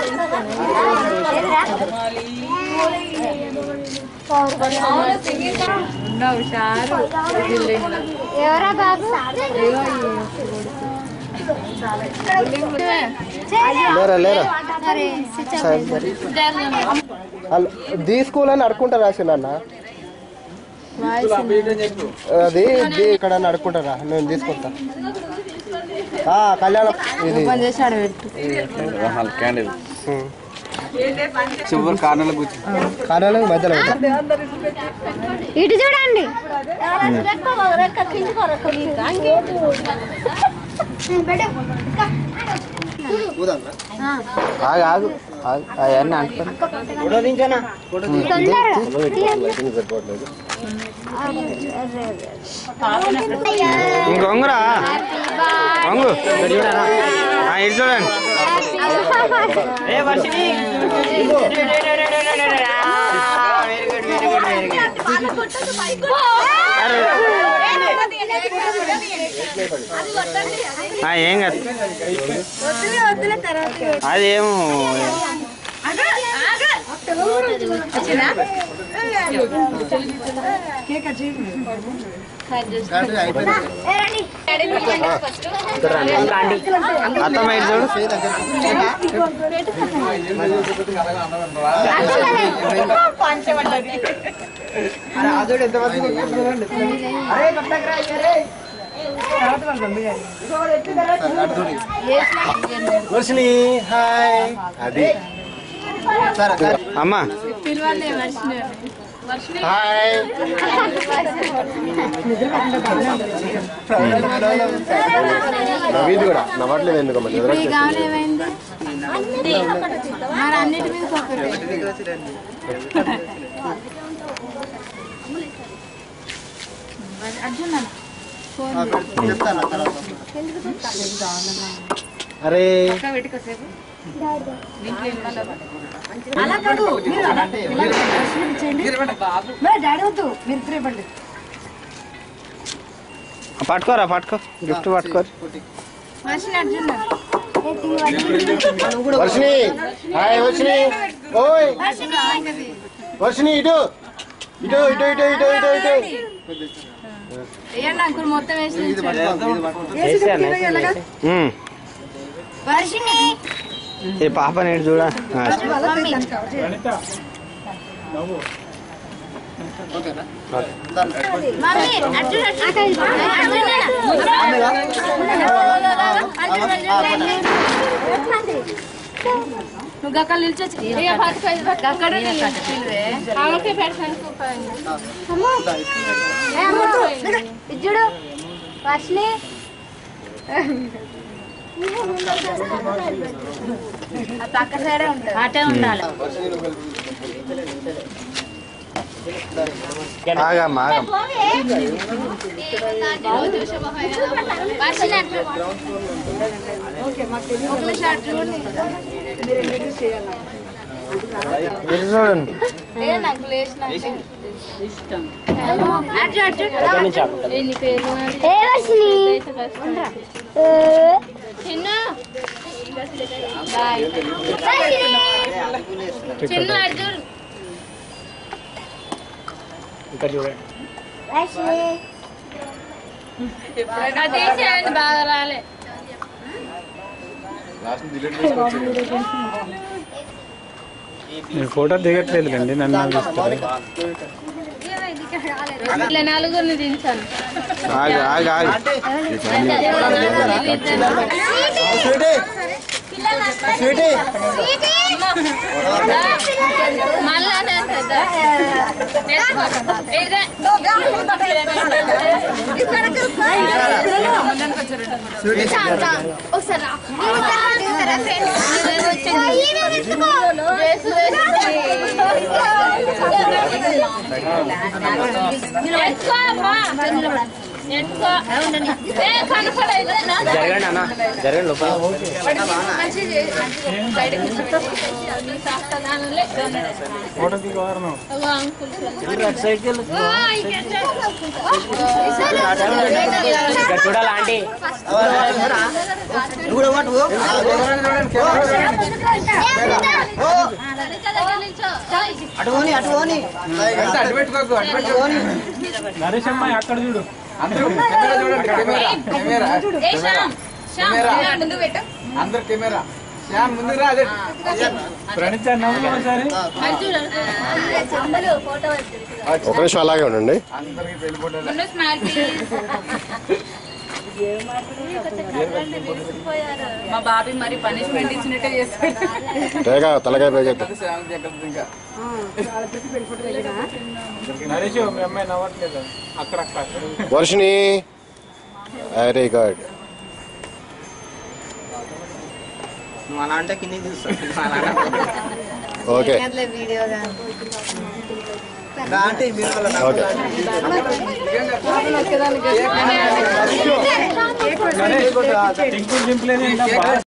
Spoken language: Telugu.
ఎవరా బాబు లేరా లేరా సరే స్విచ్ ఆఫ్ సరే సరే అల్ల- ది స్కూల్ అని అడుకుంటా రాసిండు అన్న అది ది ఇక్కడ అని అడుకుంటారా నేను తీసుకుంటా ఆ, కళ్యాణం ఇది క్యాండిల్ ఉం. చివరి కార్నర్లో కూర్చో కళ్యాణం మధ్యలో పెట్టు. ఇటు చూడండి ఆగు ఆగు ఆగు అవన్నీ అంటుకోండి ఇంకొంగురా వంగు ఆ, ఇటు చూడండి ఆ, ఏం కాదు అదేమో అత్తమ్మ ఇటు చూడు వర్షిని హాయ్ అది సరే అమ్మ హాయ్ నవ్వింది కూడా నవ్వట్లేదు ఎందుకు మరి ఏమైంది మరి అన్నిటి మీద ఫోకస్ అరే పట్టుకోరా పట్టుకో గిఫ్ట్ పట్టుకోరు వర్షిని హాయ్ వర్షిని ఓయ్ వర్షిని ఇటు ఇటు ఇటు ఇటు ఇటు ఇటు ఇటు అంకుల్ మొత్తం వేసి ఉమ్. వర్షిని ఈ పాప నేడు చూడ ఆ, మమ్మీ అర్జున్ నువ్వు అక్కడ నిల్చొచ్చు అక్కడ ఆమెకే పెడతాను చూడు వర్షిని పక్క సైడే ఉంటుంది అటే ఉండాలి ఆగమ్మ ఆగమ్మ ఇటు చూడండి చిన్న అర్జున్ అది తీసేయండి బాగా రాలే నేను ఫోటో దిగట్లేదులేండి నన్ను చూస్తారు ఇట్లా నలుగురిని దించాను ఆగు ఆగు ఆగు స్వీటీ స్వీటీ మళ్ళా ఒకసారి కనపడలేదు జరగండి అన్న జరగండి లోపల ఫోటో దిగవారు ఇక్కడ చూడాలా ఆంటీ నరేష్ అమ్మాయి అక్కడ చూడు అందరూ కెమెరా చూడండి కెమెరా కెమెరా కెమెరా అందరు కెమెరా శ్యామ్ ముందు రా అదే ప్రణిత నవ్వు ఒకసారి ఒక నిమిషం అలాగే ఉండండి అందరికి వెళ్ళిపోతారు మా బాబీ మరి పనిష్మెంట్ ఇచ్చినట్టే చేస్తాడు రేగా తలకాయ పైకెత్తు శ్యామ్ జాగ్రత్త ఇంకా నరేష్ మీ అమ్మాయి నవ్వట్లేదు అక్కడ అక్కడ వర్షిని వెరీ గుడ్ నువ్వు అలా అంటే కింద చూస్తావు నువ్వు అలా అంటే ఓకే అంటే మీరు ఓకే టింకులు దింపలేదు